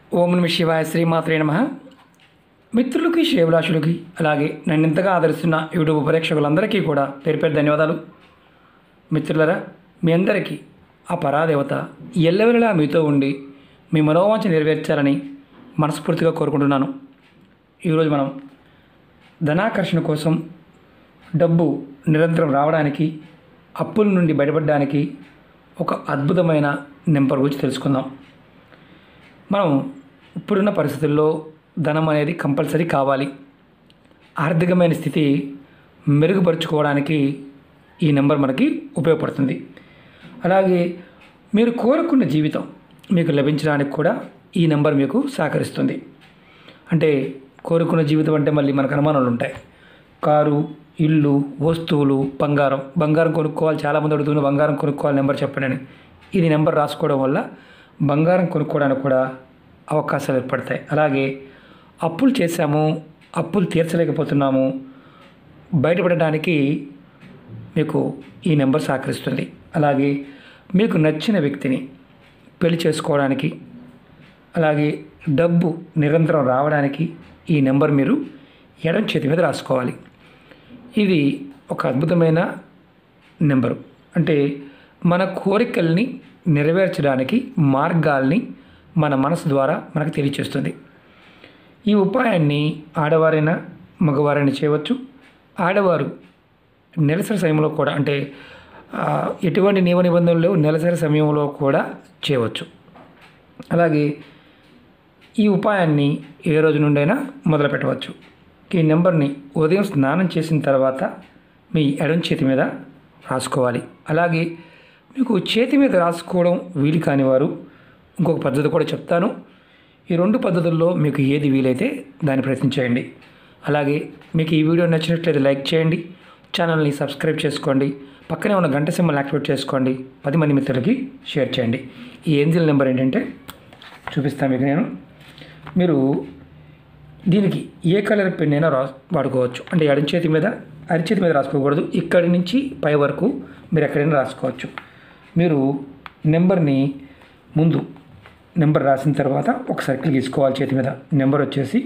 ఓం నమ శివాయ శ్రీమాత్రే నమ మిత్రులకి శ్రేభిలాషులకి అలాగే నన్ను ఇంతగా ఆదరిస్తున్న యూట్యూబ్ ప్రేక్షకులందరికీ కూడా పేరు పేరు ధన్యవాదాలు మిత్రులరా మీ అందరికీ ఆ పరాదేవత ఎల్లవెల్లలా మీతో ఉండి మీ మనోవాంఛ నెరవేర్చాలని మనస్ఫూర్తిగా కోరుకుంటున్నాను ఈరోజు మనం ధనాకర్షణ కోసం డబ్బు నిరంతరం రావడానికి అప్పుల నుండి బయటపడడానికి ఒక అద్భుతమైన నెంబర్ గురించి తెలుసుకుందాం మనం ఇప్పుడున్న పరిస్థితుల్లో ధనం అనేది కంపల్సరీ కావాలి ఆర్థికమైన స్థితి మెరుగుపరుచుకోవడానికి ఈ నెంబర్ మనకి ఉపయోగపడుతుంది అలాగే మీరు కోరుకున్న జీవితం మీకు లభించడానికి కూడా ఈ నెంబర్ మీకు సహకరిస్తుంది అంటే కోరుకున్న జీవితం అంటే మళ్ళీ మనకు అనుమానాలు ఉంటాయి కారు ఇల్లు వస్తువులు బంగారం బంగారం కొనుక్కోవాలి చాలామంది అడుగుతున్న బంగారం కొనుక్కోవాలి నెంబర్ చెప్పండి అని ఇది నెంబర్ రాసుకోవడం వల్ల బంగారం కొనుక్కోవడానికి కూడా అవకాశాలు ఏర్పడతాయి అలాగే అప్పులు చేశాము అప్పులు తీర్చలేకపోతున్నాము బయటపడడానికి మీకు ఈ నెంబర్ సహకరిస్తుంది అలాగే మీకు నచ్చిన వ్యక్తిని పెళ్లి చేసుకోవడానికి అలాగే డబ్బు నిరంతరం రావడానికి ఈ నెంబర్ మీరు ఎడం చేతి మీద రాసుకోవాలి ఇది ఒక అద్భుతమైన నెంబరు అంటే మన కోరికల్ని నెరవేర్చడానికి మార్గాల్ని మన మనసు ద్వారా మనకు తెలియచేస్తుంది ఈ ఉపాయాన్ని ఆడవారైనా మగవారైనా చేయవచ్చు ఆడవారు నెలసరి సమయంలో కూడా అంటే ఆ, ఎటువంటి నియమ నిబంధనలు లేవు నెలసరి సమయంలో కూడా చేయవచ్చు అలాగే ఈ ఉపాయాన్ని ఏ రోజు నుండైనా మొదలు పెట్టవచ్చు ఈ నెంబర్ని ఉదయం స్నానం చేసిన తర్వాత మీ ఎడం చేతి మీద రాసుకోవాలి అలాగే మీకు చేతి మీద రాసుకోవడం వీలు కాని వారు ఇంకొక పద్ధతి కూడా చెప్తాను ఈ రెండు పద్ధతుల్లో మీకు ఏది వీలైతే దాన్ని ప్రయత్నించేయండి అలాగే మీకు ఈ వీడియో నచ్చినట్లయితే లైక్ చేయండి ఛానల్ని సబ్స్క్రైబ్ చేసుకోండి పక్కనే ఉన్న గంట సింబల్ యాక్టివేట్ చేసుకోండి పది మంది మిత్రులకి షేర్ చేయండి ఈ ఏంజిల్ నెంబర్ ఏంటంటే చూపిస్తాను మీకు నేను మీరు దీనికి ఏ కలర్ పెన్ అయినా రా వాడుకోవచ్చు అంటే ఎడం చేతి మీద అరిచేతి మీద రాసుకోకూడదు ఇక్కడి నుంచి పై వరకు మీరు ఎక్కడైనా రాసుకోవచ్చు మీరు నెంబర్ని ముందు నెంబర్ రాసిన తర్వాత ఒక సర్కిల్ గీసుకోవాలి చేతి మీద నెంబర్ వచ్చేసి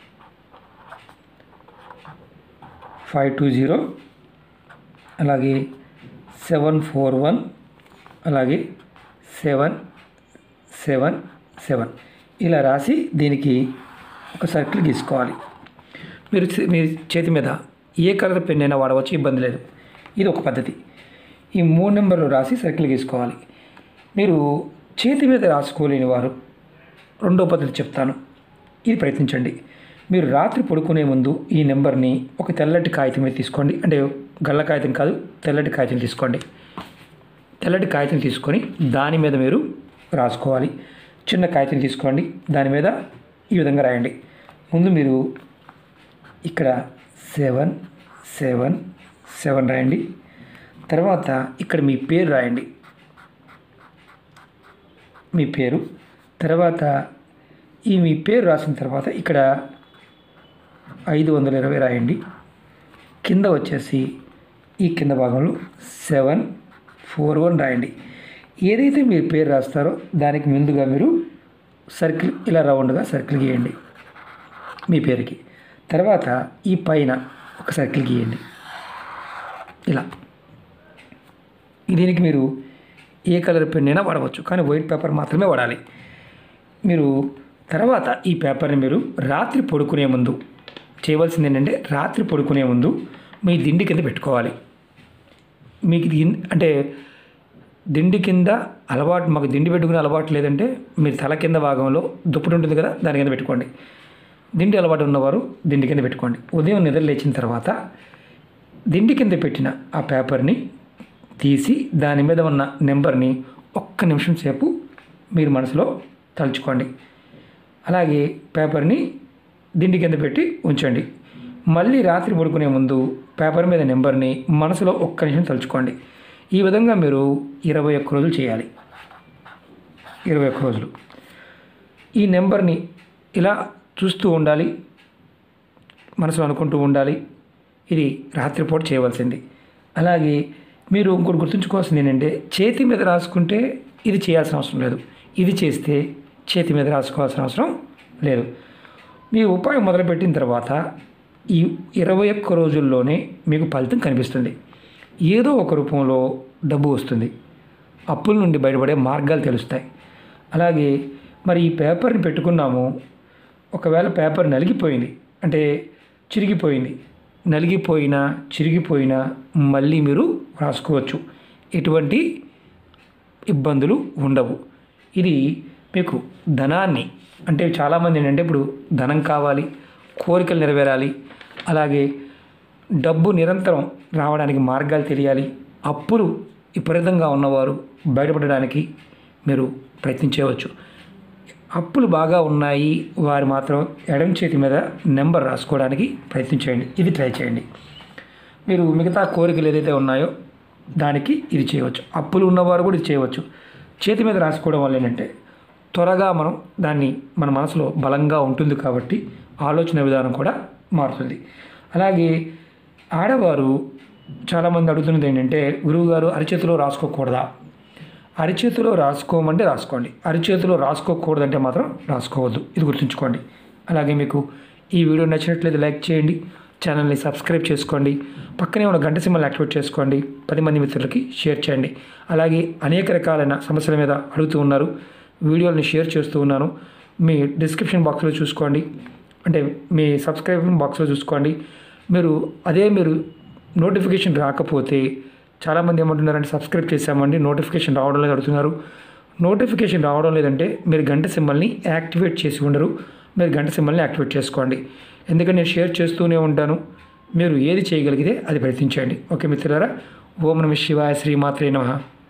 ఫైవ్ టూ జీరో అలాగే సెవెన్ ఫోర్ వన్ అలాగే సెవెన్ సెవెన్ సెవెన్ ఇలా రాసి దీనికి ఒక సర్కిల్ గీసుకోవాలి మీరు చే- మీ చేతి మీద ఏ కలర్ పెన్ అయినా వాడవచ్చు ఇబ్బంది లేదు ఇది ఒక పద్ధతి ఈ మూడు నెంబర్లు రాసి సర్కిల్ గీసుకోవాలి మీరు చేతి మీద రాసుకోలేని వారు రెండో పద్ధతి చెప్తాను ఇది ప్రయత్నించండి మీరు రాత్రి పడుకునే ముందు ఈ నెంబర్ని ఒక తెల్లటి కాగితం మీద తీసుకోండి అంటే గల్ల కాగితం కాదు తెల్లటి కాగితం తీసుకోండి తెల్లటి కాగితం తీసుకొని దాని మీద మీరు రాసుకోవాలి చిన్న కాగితం తీసుకోండి దాని మీద ఈ విధంగా రాయండి ముందు మీరు ఇక్కడ సెవెన్ సెవెన్ సెవెన్ రాయండి తర్వాత ఇక్కడ మీ పేరు రాయండి మీ పేరు తర్వాత ఈ మీ పేరు రాసిన తర్వాత ఇక్కడ ఐదు వందల ఇరవై రాయండి కింద వచ్చేసి ఈ కింద భాగంలో సెవెన్ ఫోర్ వన్ రాయండి ఏదైతే మీరు పేరు రాస్తారో దానికి ముందుగా మీరు సర్కిల్ ఇలా రౌండ్గా సర్కిల్ గీయండి మీ పేరుకి తర్వాత ఈ పైన ఒక సర్కిల్ గీయండి ఇలా దీనికి మీరు ఏ కలర్ పెన్ అయినా వాడవచ్చు కానీ వైట్ పేపర్ మాత్రమే వాడాలి మీరు తర్వాత ఈ పేపర్ని మీరు రాత్రి పడుకునే ముందు చేయవలసింది ఏంటంటే రాత్రి పడుకునే ముందు మీ దిండి కింద పెట్టుకోవాలి మీకు ఇది ఇన్- అంటే దిండి కింద అలవాటు మాకు దిండి పెట్టుకునే అలవాటు లేదంటే మీరు తల కింద భాగంలో దుప్పటి ఉంటుంది కదా దాని కింద పెట్టుకోండి దిండి అలవాటు ఉన్నవారు దిండి కింద పెట్టుకోండి ఉదయం నిద్ర లేచిన తర్వాత దిండి కింద పెట్టిన ఆ పేపర్ని తీసి దాని మీద ఉన్న నెంబర్ని ఒక్క నిమిషం సేపు మీరు మనసులో తలుచుకోండి అలాగే పేపర్ని దిండి కింద పెట్టి ఉంచండి మళ్ళీ రాత్రి పడుకునే ముందు పేపర్ మీద నెంబర్ని మనసులో ఒక్క నిమిషం తలుచుకోండి ఈ విధంగా మీరు ఇరవై ఒక్క రోజులు చేయాలి ఇరవై ఒక్క రోజులు ఈ నెంబర్ని ఇలా చూస్తూ ఉండాలి మనసులో అనుకుంటూ ఉండాలి ఇది రాత్రిపూట చేయవలసింది అలాగే మీరు ఇంకోటి గుర్తుంచుకోవాల్సింది ఏంటంటే చేతి మీద రాసుకుంటే ఇది చేయాల్సిన అవసరం లేదు ఇది చేస్తే చేతి మీద రాసుకోవాల్సిన అవసరం లేదు మీ ఉపాయం మొదలుపెట్టిన తర్వాత ఈ ఇరవై ఒక్క రోజుల్లోనే మీకు ఫలితం కనిపిస్తుంది ఏదో ఒక రూపంలో డబ్బు వస్తుంది అప్పుల నుండి బయటపడే మార్గాలు తెలుస్తాయి అలాగే మరి ఈ పేపర్ని పెట్టుకున్నాము ఒకవేళ పేపర్ నలిగిపోయింది అంటే చిరిగిపోయింది నలిగిపోయినా చిరిగిపోయినా మళ్ళీ మీరు రాసుకోవచ్చు ఎటువంటి ఇబ్బందులు ఉండవు ఇది మీకు ధనాన్ని అంటే చాలామంది ఏంటంటే ఇప్పుడు ధనం కావాలి కోరికలు నెరవేరాలి అలాగే డబ్బు నిరంతరం రావడానికి మార్గాలు తెలియాలి అప్పులు విపరీతంగా ఉన్నవారు బయటపడడానికి మీరు ప్రయత్నించవచ్చు అప్పులు బాగా ఉన్నాయి వారు మాత్రం ఎడం చేతి మీద నెంబర్ రాసుకోవడానికి ప్రయత్నించండి ఇది ట్రై చేయండి మీరు మిగతా కోరికలు ఏదైతే ఉన్నాయో దానికి ఇది చేయవచ్చు అప్పులు ఉన్నవారు కూడా ఇది చేయవచ్చు చేతి మీద రాసుకోవడం వల్ల ఏంటంటే త్వరగా మనం దాన్ని మన మనసులో బలంగా ఉంటుంది కాబట్టి ఆలోచన విధానం కూడా మారుతుంది అలాగే ఆడవారు చాలామంది అడుగుతున్నది ఏంటంటే గురువుగారు అరిచేతిలో రాసుకోకూడదా అరిచేతిలో రాసుకోమంటే రాసుకోండి అరిచేతిలో రాసుకోకూడదంటే మాత్రం రాసుకోవద్దు ఇది గుర్తుంచుకోండి అలాగే మీకు ఈ వీడియో నచ్చినట్లయితే లైక్ చేయండి ఛానల్ని సబ్స్క్రైబ్ చేసుకోండి పక్కనే ఉన్న గంట సింబల్ యాక్టివేట్ చేసుకోండి పది మంది మిత్రులకి షేర్ చేయండి అలాగే అనేక రకాలైన సమస్యల మీద అడుగుతూ ఉన్నారు వీడియోని షేర్ చేస్తూ ఉన్నాను మీ డిస్క్రిప్షన్ బాక్స్లో చూసుకోండి అంటే మీ సబ్స్క్రిప్షన్ బాక్స్లో చూసుకోండి మీరు అదే మీరు నోటిఫికేషన్ రాకపోతే చాలామంది ఏమంటున్నారంటే సబ్స్క్రైబ్ చేసామండి నోటిఫికేషన్ రావడం లేదు అడుగుతున్నారు నోటిఫికేషన్ రావడం లేదంటే మీరు గంట సింబల్ని యాక్టివేట్ చేసి ఉండరు మీరు గంట సింబల్ని యాక్టివేట్ చేసుకోండి ఎందుకంటే నేను షేర్ చేస్తూనే ఉంటాను మీరు ఏది చేయగలిగితే అది ప్రయత్నించండి ఓకే మిత్రులారా ఓం నమ శివాయ శ్రీమాత్రే నమః